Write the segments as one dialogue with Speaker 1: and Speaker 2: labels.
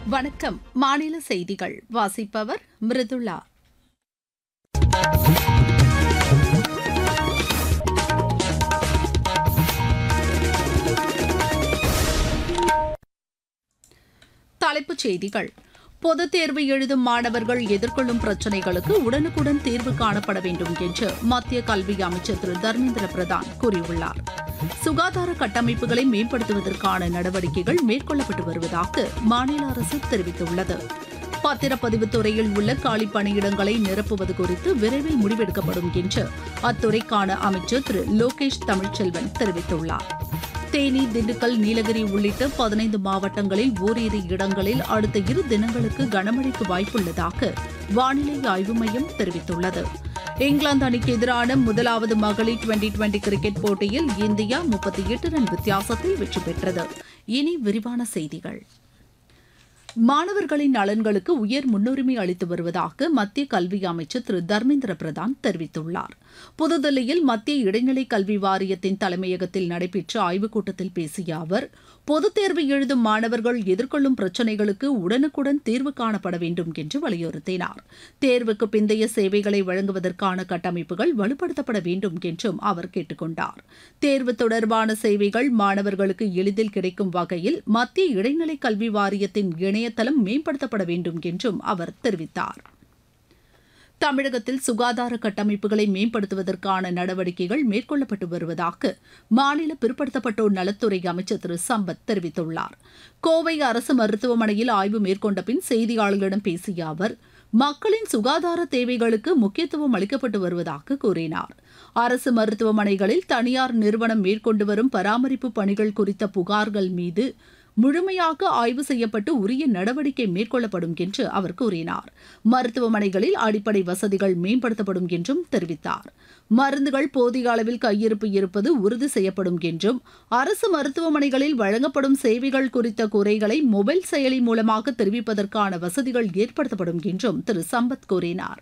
Speaker 1: வணக்கம் மாநில செய்திகள் வாசிப்பவர் மிருதுளா தலைப்புச் செய்திகள் பொதுத் தேர்வு எழுதும் மாணவர்கள் எதிர்கொள்ளும் பிரச்சினைகளுக்கு உடனுக்குடன் தீர்வு காணப்பட வேண்டும் என்று மத்திய கல்வி அமைச்சர் திரு தர்மேந்திர பிரதான் கூறியுள்ளார் சுகாதார கட்டமைப்புகளை மேம்படுத்துவதற்கான நடவடிக்கைகள் மேற்கொள்ளப்பட்டு வருவதாக மாநில அரசு தெரிவித்துள்ளது பத்திரப்பதிவு துறையில் உள்ள காலி பணியிடங்களை நிரப்புவது குறித்து விரைவில் முடிவெடுக்கப்படும் என்று அத்துறைக்கான அமைச்சர் திரு லோகேஷ் தமிழ்ச்செல்வன் தெரிவித்துள்ளார் தேனி திண்டுக்கல் நீலகிரி உள்ளிட்ட பதினைந்து மாவட்டங்களில் ஓரிரு இடங்களில் அடுத்த இரு தினங்களுக்கு கனமழைக்கு வாய்ப்புள்ளதாக வானிலை ஆய்வு மையம் தெரிவித்துள்ளது இங்கிலாந்து அணிக்கு எதிரான முதலாவது மகளிர் டுவெண்டி டுவெண்டி கிரிக்கெட் போட்டியில் இந்தியா முப்பத்தி எட்டு ரன் வித்தியாசத்தில் வெற்றி பெற்றது இனி விரிவான செய்திகள் மாணவர்களின் நலன்களுக்கு உயர் முன்னுரிமை அளித்து வருவதாக மத்திய கல்வி அமைச்சர் திரு தர்மேந்திர பிரதான் தெரிவித்துள்ளார் புதுதில்லியில் மத்திய இடைநிலை கல்வி வாரியத்தின் தலைமையகத்தில் நடைபெற்ற ஆய்வுக் கூட்டத்தில் பேசிய அவர் பொதுத் தேர்வு எழுதும் மாணவர்கள் எதிர்கொள்ளும் பிரச்சினைகளுக்கு உடனுக்குடன் தீர்வு காணப்பட வேண்டும் என்று வலியுறுத்தினார் தேர்வுக்கு பிந்தைய சேவைகளை வழங்குவதற்கான கட்டமைப்புகள் வலுப்படுத்தப்பட வேண்டும் என்றும் அவர் கேட்டுக் கொண்டார் தேர்வு தொடர்பான சேவைகள் மாணவர்களுக்கு எளிதில் கிடைக்கும் வகையில் மத்திய இடைநிலை கல்வி வாரியத்தின் இணையதளம் மேம்படுத்தப்பட வேண்டும் என்றும் அவர் தெரிவித்தார் தமிழகத்தில் சுகாதார கட்டமைப்புகளை மேம்படுத்துவதற்கான நடவடிக்கைகள் மேற்கொள்ளப்பட்டு வருவதாக மாநில பிற்படுத்தப்பட்டோர் நலத்துறை அமைச்சர் திரு சம்பத் தெரிவித்துள்ளார் கோவை அரசு மருத்துவமனையில் ஆய்வு மேற்கொண்ட பின் செய்தியாளர்களிடம் பேசிய அவர் மக்களின் சுகாதார தேவைகளுக்கு முக்கியத்துவம் அளிக்கப்பட்டு வருவதாக கூறினார் அரசு மருத்துவமனைகளில் தனியார் நிறுவனம் மேற்கொண்டு வரும் பராமரிப்பு பணிகள் குறித்த புகார்கள் மீது முழுமையாக ஆய்வு செய்யப்பட்டு உரிய நடவடிக்கை மேற்கொள்ளப்படும் என்று அவர் கூறினார் மருத்துவமனைகளில் அடிப்படை வசதிகள் மேம்படுத்தப்படும் என்றும் தெரிவித்தார் மருந்துகள் போதிய அளவில் கையிருப்பு இருப்பது உறுதி செய்யப்படும் என்றும் அரசு மருத்துவமனைகளில் வழங்கப்படும் சேவைகள் குறித்த குறைகளை மொபைல் செயலி மூலமாக தெரிவிப்பதற்கான வசதிகள் ஏற்படுத்தப்படும் என்றும் திரு சம்பத் கூறினார்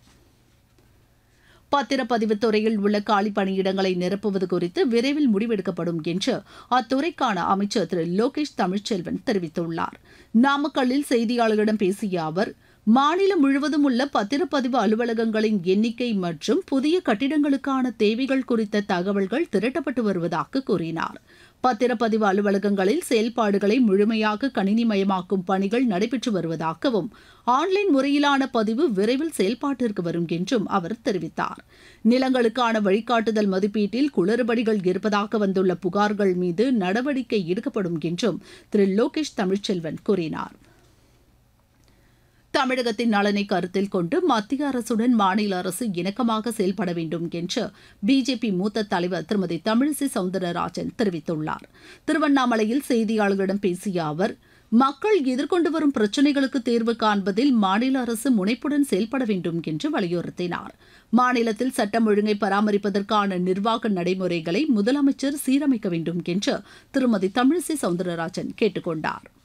Speaker 1: பத்திரப்பதிவு துறையில் உள்ள காலி பணியிடங்களை நிரப்புவது குறித்து விரைவில் முடிவெடுக்கப்படும் என்று அத்துறைக்கான அமைச்சர் திரு லோகேஷ் தமிழ்ச்செல்வன் தெரிவித்துள்ளார் நாமக்கல்லில் செய்தியாளர்களிடம் பேசிய அவர் மாநிலம் முழுவதும் உள்ள பத்திரப்பதிவு அலுவலகங்களின் எண்ணிக்கை மற்றும் புதிய கட்டிடங்களுக்கான தேவைகள் குறித்த தகவல்கள் திரட்டப்பட்டு வருவதாக கூறினார் பத்திரப்பதிவு அலுவலகங்களில் செயல்பாடுகளை முழுமையாக கணினிமயமாக்கும் பணிகள் நடைபெற்று வருவதாகவும் ஆன்லைன் முறையிலான பதிவு விரைவில் செயல்பாட்டிற்கு வரும் என்றும் அவர் தெரிவித்தார் நிலங்களுக்கான வழிகாட்டுதல் மதிப்பீட்டில் குளறுபடிகள் இருப்பதாக வந்துள்ள புகார்கள் மீது நடவடிக்கை எடுக்கப்படும் என்றும் திரு லோகேஷ் தமிழ்ச்செல்வன் கூறினார் தமிழகத்தின் நலனை கருத்தில் கொண்டு மத்திய அரசுடன் மாநில அரசு இணக்கமாக செயல்பட வேண்டும் என்று பிஜேபி மூத்த தலைவர் திருமதி தமிழிசை சவுந்தரராஜன் தெரிவித்துள்ளார் திருவண்ணாமலையில் செய்தியாளர்களிடம் பேசிய அவர் மக்கள் எதிர்கொண்டு வரும் பிரச்சினைகளுக்கு தீர்வு காண்பதில் மாநில அரசு முனைப்புடன் செயல்பட வேண்டும் என்று வலியுறுத்தினார் மாநிலத்தில் சட்டம் ஒழுங்கை பராமரிப்பதற்கான நிர்வாக நடைமுறைகளை முதலமைச்சர் சீரமைக்க வேண்டும் என்று திருமதி தமிழிசை சவுந்தரராஜன் கேட்டுக் கொண்டார்